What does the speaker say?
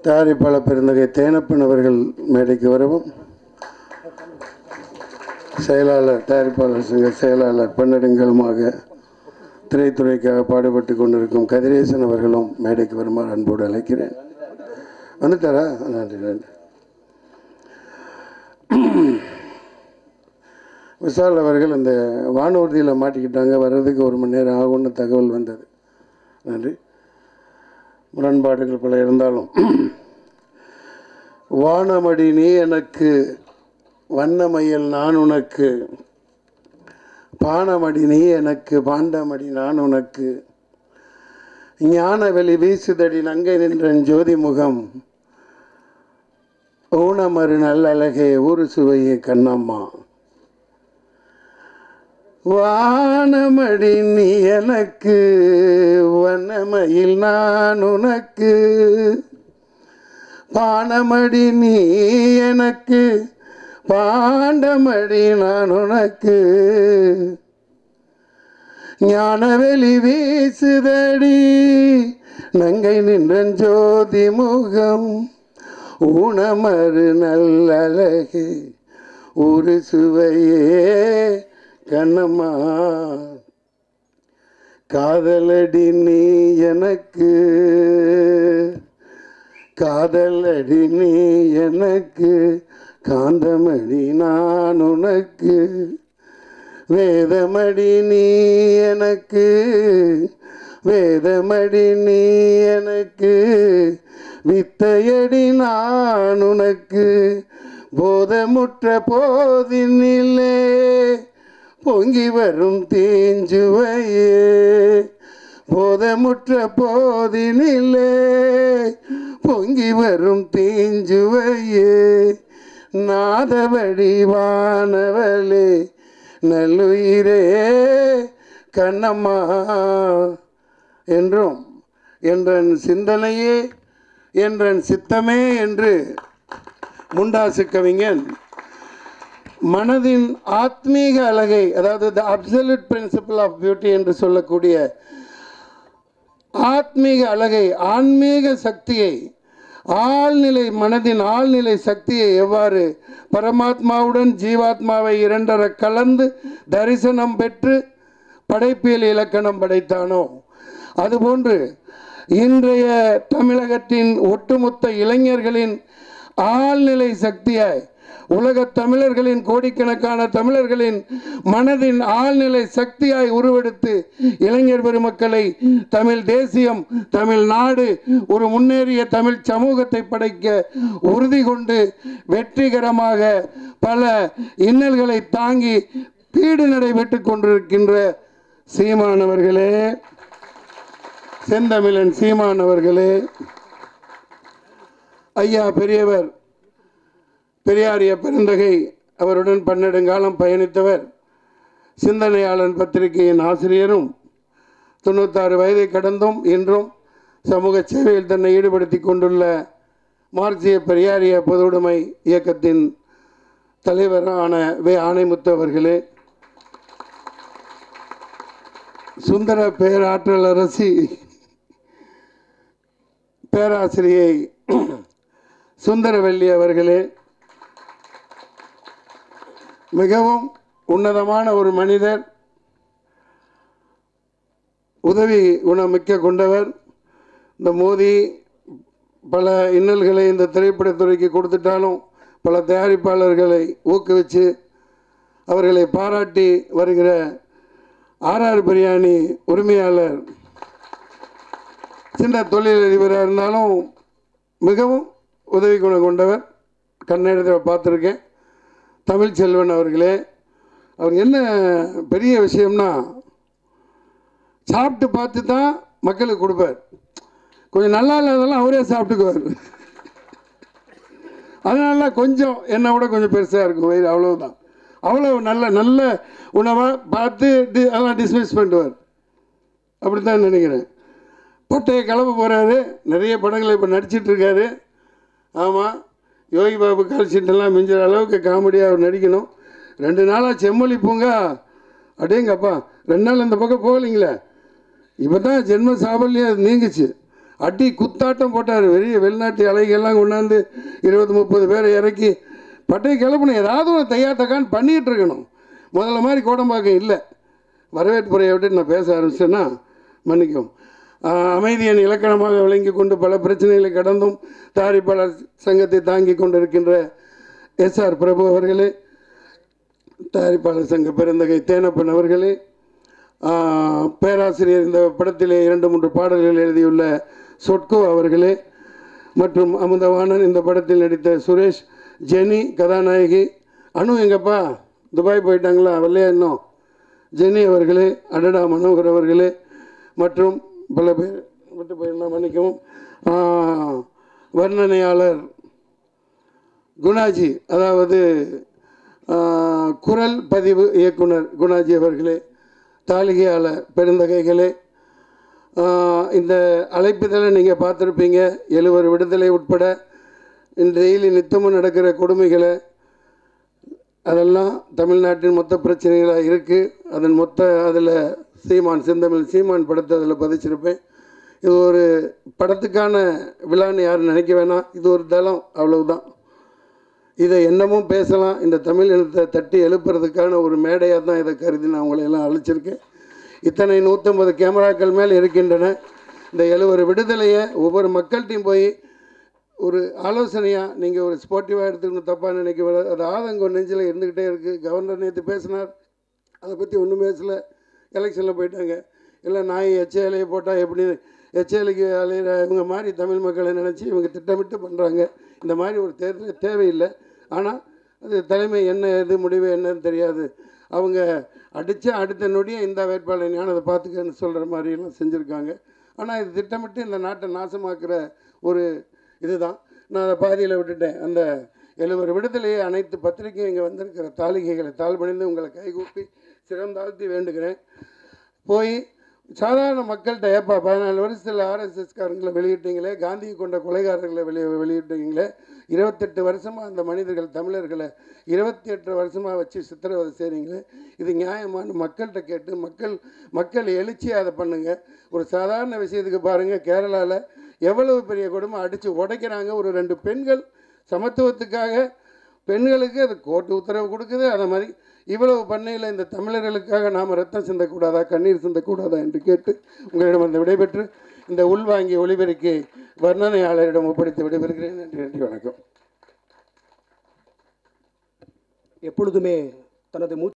தயாரிப்பாளர் பெருந்தகை தேனப்பன் அவர்கள் மேடைக்கு வரவும் செயலாளர் தயாரிப்பாளர் சங்க செயலாளர் பன்னெடுங்களுமாக திரைத்துறைக்காக பாடுபட்டு கொண்டிருக்கும் கதிரேசன் அவர்களும் மேடைக்கு வருமாறு அன்போடு அழைக்கிறேன் வந்துட்டாரா நன்றி நன்றி விஷால் அவர்கள் இந்த வானூர்தியில் மாட்டிக்கிட்டாங்க வர்றதுக்கு ஒரு மணி நேரம் ஆகும்னு தகவல் வந்தது நன்றி முரண்பாடுகள் பல இருந்தாலும் வானமடி நீ எனக்கு வண்ணமயில் நான் உனக்கு பானமடி நீ எனக்கு பாண்டமடி நான் உனக்கு ஞான வெளி வீசுதடி நங்கை நின்றன் ஜோதி முகம் ஊனமறு நல்லழகே ஊரு சுவையே கண்ணம்மா வானமடி நீ எனக்கு வண்ணமயில் நான் உனக்கு பானமடி நீ எனக்கு பாண்டமடி நான் உனக்கு ஞானவெளி வீசுதடி நங்கை நின்றன் ஜோதி முகம் ஊனமறு நல்லழகு ஒரு சுவையே கண்ணம்மா காதலடி நீ எனக்கு காதலடி நீ எனக்கு காந்தமடி நான் உனக்கு வேதமடி நீ எனக்கு வேதமடி நீ எனக்கு வித்தையடி நான் உனக்கு போதமுற்ற போதினிலே பொங்கி வரும் தீஞ்சுவையே போதமுற்ற போதினிலே பொங்கி வரும் தீஞ்சுவையே நாதவடி வானவளே நல்லுயிரே கண்ணம்மா என்றும் என்றன் சிந்தனையே என்றன் சித்தமே என்று முண்டாசு கவிஞன் மனதின் ஆத்மீக அழகை அதாவது the absolute principle of beauty என்று சொல்லக்கூடிய ஆத்மீக அழகை ஆன்மீக சக்தியை ஆழ்நிலை மனதின் ஆழ்நிலை சக்தியை எவ்வாறு பரமாத்மாவுடன் ஜீவாத்மாவை இரண்டர கலந்து தரிசனம் பெற்று படைப்பியல் இலக்கணம் படைத்தானோ அதுபோன்று இன்றைய தமிழகத்தின் ஒட்டுமொத்த இளைஞர்களின் ஆழ்நிலை சக்தியாய் உலகத் தமிழர்களின் கோடிக்கணக்கான தமிழர்களின் மனதின் ஆழ்நிலை சக்தியாய் உருவெடுத்து இளைஞர் பெருமக்களை தமிழ் தேசியம் தமிழ் நாடு ஒரு முன்னேறிய தமிழ் சமூகத்தை படைக்க உறுதி கொண்டு வெற்றிகரமாக பல இன்னல்களை தாங்கி பீடு நடைபெற்று கொண்டிருக்கின்ற சீமானவர்களே செந்தமிழன் சீமானவர்களே ஐயா பெரியவர் பெரியாரிய பெருந்தகை அவருடன் பன்னெடுங்காலம் பயணித்தவர் சிந்தனையாளன் பத்திரிகையின் ஆசிரியரும் தொண்ணூத்தாறு வயதை கடந்தும் இன்றும் சமூக சேவையில் தன்னை ஈடுபடுத்தி கொண்டுள்ள மார்க்சிய பெரியாரிய பொதுவுடைமை இயக்கத்தின் தலைவரான வே ஆணைமுத்து அவர்களே சுந்தர பேராற்றல் அரசி பேராசிரியை சுந்தரவல்லி அவர்களே மிகவும் உன்னதமான ஒரு மனிதர் உதவி குணமிக்க கொண்டவர் இந்த மோதி பல இன்னல்களை இந்த திரைப்படத்துறைக்கு கொடுத்துட்டாலும் பல தயாரிப்பாளர்களை ஊக்குவிச்சு அவர்களை பாராட்டி வருகிற ஆர்ஆர் பிரியாணி உரிமையாளர் சின்ன தொழிலதிபராக இருந்தாலும் மிகவும் உதவி குணம் கொண்டவர் கண்ணெடுத்தில் பார்த்துருக்கேன் தமிழ்ச்செல்வன் அவர்களே அவர் என்ன பெரிய விஷயம்னா சாப்பிட்டு பார்த்து தான் மக்களுக்கு கொடுப்பார் கொஞ்சம் நல்லா இல்லாதெல்லாம் அவரே சாப்பிட்டுக்குவார் அதனால கொஞ்சம் என்னை விட கொஞ்சம் பெருசாக இருக்கும் வயிறு அவ்வளவுதான் அவ்வளோ நல்ல நல்ல உணவாக பார்த்து டி- அதெல்லாம் டிஸ்மிஸ் பண்ணுவார் அப்படி தான் நினைக்கிறேன் பொட்டையை கிளம்ப போகிறாரு நிறைய படங்களை இப்போ நடிச்சிட்டு இருக்காரு ஆமாம் யோகி பாபு கால்ஷீட்டெல்லாம் மிஞ்சுற அளவுக்கு காமெடியாக அவர் நடிக்கணும் ரெண்டு நாளாக செம்மொழி பூங்கா அடேங்கப்பா ரெண்டு நாள் இந்த பக்கம் போகலைங்களே இப்போ தான் ஜென்ம சாபல்யம் அது நீங்குச்சு அடி குத்தாட்டம் போட்டார் பெரிய வெளிநாட்டு அலைகள்லாம் கொண்டாந்து இருபது முப்பது பேரை இறக்கி பட்டை கிளப்பணும் ஏதாவது ஒரு தையா தக்கான்னு பண்ணிகிட்டு இருக்கணும் முதல்ல மாதிரி கோடம்பாக்கம் இல்லை வரவேற்புரையை விட்டு நான் பேச ஆரம்பிச்சேன்னா மன்னிக்கும் ஆஹ் அமைதியின் இலக்கணமாக விளங்கி கொண்டு பல பிரச்சனைகளை கடந்தும் தயாரிப்பாளர் சங்கத்தை தாங்கி கொண்டிருக்கின்ற எஸ்ஆர் பிரபு அவர்களே தயாரிப்பாளர் சங்க பெருந்தகை தேனப்பன் அவர்களே ஆஹ் பேராசிரியர் இந்த படத்திலே இரண்டு மூன்று பாடல்கள் எழுதியுள்ள சொட்கோ அவர்களே மற்றும் அமுதவாணன் இந்த படத்தில் நடித்த சுரேஷ் ஜெனி கதாநாயகி அனு எங்கப்பா துபாய் போயிட்டாங்களா வரலையா இன்னும் ஜெனி அவர்களே அடடா மனோகர் அவர்களே மற்றும் பல பேர் விட்டு போயிருந்தா மன்னிக்கவும் ஆஹ் வர்ணனையாளர் குணாஜி அதாவது ஆஹ், குரல் பதிவு இயக்குனர் குணாஜி அவர்களே தாளிகையாளர் பெருந்தகைகளே ஆஹ், இந்த அழைப்புதலை நீங்கள் பார்த்துருப்பீங்க எழுவர் விடுதலை உட்பட இந்த டெய்லி நித்தமும் நடக்கிற கொடுமைகளை அதெல்லாம் தமிழ்நாட்டின் மொத்த பிரச்சனைகளாக இருக்குது அதன் மொத்த அதில் சீமான் செந்தமிழ் சீமான் படத்தை அதில் பதிச்சிருப்பேன் இது ஒரு படத்துக்கான விழான்னு யாரும் நினைக்க வேணாம் இது ஒரு தளம் அவ்வளவுதான் இதை என்னமும் பேசலாம் இந்த தமிழ் இனத்தை தட்டி எழுப்புறதுக்கான ஒரு மேடையாக தான் இதை கருதி நான் உங்களை எல்லாம் அழைச்சிருக்கேன் இத்தனை நூற்றம்பது கேமராக்கள் மேல் இருக்கின்றன இந்த எழுவர் விடுதலையை ஒவ்வொரு மக்கள்கிட்டையும் போய் ஒரு ஆலோசனையாக நீங்கள் ஒரு ஸ்போர்ட்டிவாக எடுத்துக்கணும் தப்பாக நினைக்க கூடாது. அது ஆதங்கம் நெஞ்சில் இருந்துக்கிட்டே இருக்குது கவர்னர் நேற்று பேசினார் அதை பற்றி ஒன்றும் பேசலை எலெக்ஷனில் போயிட்டாங்க இல்லை நாய் எச்ஏலையை போட்டால் எப்படி எச்ஏலைக்கு அலையிற இவங்க மாதிரி தமிழ் மக்களை நினச்சி இவங்க திட்டமிட்டு பண்ணுறாங்க இந்த மாதிரி ஒரு தேர்தல் தேவையில்லை ஆனால் அது தலைமை என்ன எது முடிவு என்னன்னு தெரியாது அவங்க அடித்த அடுத்த நொடியே இந்த வேட்பாளர் ஞானதை பார்த்துக்கன்னு சொல்கிற மாதிரியெல்லாம் செஞ்சுருக்காங்க ஆனால் இது திட்டமிட்டு இந்த நாட்டை நாசமாக்குற ஒரு இதுதான் நான் அதை பாதியில் விட்டுட்டேன் அந்த எழுவர் விடுதலையை அனைத்து பத்திரிகையும் இங்கே வந்திருக்கிற தாளிகைகளை தாழ்பணிந்து உங்களை கைகூப்பி சிறந்தாழ்த்தி வேண்டுகிறேன் போய் சாதாரண மக்கள்கிட்ட ஏப்பா பதினாலு வருஷத்தில் ஆர்எஸ்எஸ்காரங்களை வெளியிட்டீங்களே காந்தியை கொண்ட கொலைகாரர்களை வெளியே வெளியிட்டீங்களே இருபத்தெட்டு வருஷமாக அந்த மனிதர்கள் தமிழர்களை இருபத்தி எட்டு வருஷமாக வச்சு சித்திரவதை செய்கிறீங்களே இது நியாயமான மக்கள்கிட்ட கேட்டு மக்கள் மக்கள் எழுச்சியாக அதை பண்ணுங்கள் ஒரு சாதாரண விஷயத்துக்கு பாருங்கள் கேரளாவில் எவ்வளவு பெரிய குடும்பம் அடித்து உடைக்கிறாங்க ஒரு ரெண்டு பெண்கள் சமத்துவத்துக்காக பெண்களுக்கு அது கோர்ட்டு உத்தரவு கொடுக்குது அதை மாதிரி இவ்வளவு பண்ணையில் இந்த தமிழர்களுக்காக நாம் ரத்தம் சிந்தக்கூடாதா கண்ணீர் சிந்தக்கூடாதா என்று கேட்டு உங்களிடம் அந்த விடைபெற்று இந்த உள்வாங்கி ஒளிபெருக்கி வர்ணனையாளரிடம் ஒப்படைத்து விடைபெறுகிறேன் நன்றி நன்றி வணக்கம் எப்பொழுதுமே தனது மூ